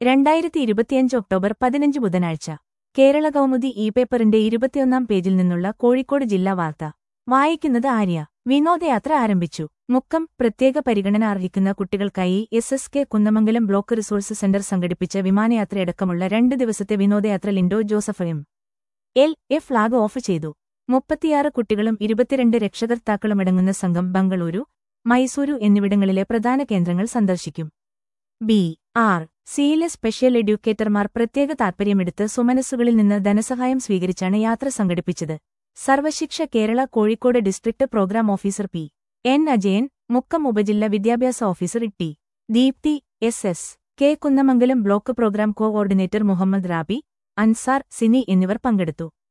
രണ്ടായിരത്തി ഇരുപത്തിയഞ്ച് ഒക്ടോബർ പതിനഞ്ച് ബുധനാഴ്ച കേരള കൗമുദി ഇ പേപ്പറിന്റെ ഇരുപത്തിയൊന്നാം പേജിൽ നിന്നുള്ള കോഴിക്കോട് ജില്ലാ വാർത്ത വായിക്കുന്നത് ആര്യ വിനോദയാത്ര ആരംഭിച്ചു മുക്കം പ്രത്യേക പരിഗണന അർഹിക്കുന്ന കുട്ടികൾക്കായി S S K Kunnamangalam block resource centre സംഘടിപ്പിച്ച വിമാനയാത്രയടക്കമുള്ള രണ്ട് ദിവസത്തെ വിനോദയാത്ര Linto Joseph M L A flag off ചെയ്തു മുപ്പത്തിയാറ് കുട്ടികളും ഇരുപത്തിരണ്ട് രക്ഷകർത്താക്കളുമടങ്ങുന്ന സംഘം ബംഗളൂരു മൈസൂരു എന്നിവിടങ്ങളിലെ പ്രധാന കേന്ദ്രങ്ങൾ സന്ദർശിക്കും ബി ആർ സിയിലെ സ്പെഷ്യൽ എഡ്യൂക്കേറ്റർമാർ പ്രത്യേക താൽപര്യമെടുത്ത് സുമനസ്സുകളിൽ നിന്ന് ധനസഹായം സ്വീകരിച്ചാണ് യാത്ര സംഘടിപ്പിച്ചത് Sarva Shiksha Kerala Kozhikode district programme officer P N Ajayan Mukkam ഉപജില്ല വിദ്യാഭ്യാസ officer T Deepthi S S K Kunnamangalam block programme coordinator Muhammad Rabi Ansar Sini എന്നിവർ പങ്കെടുത്തു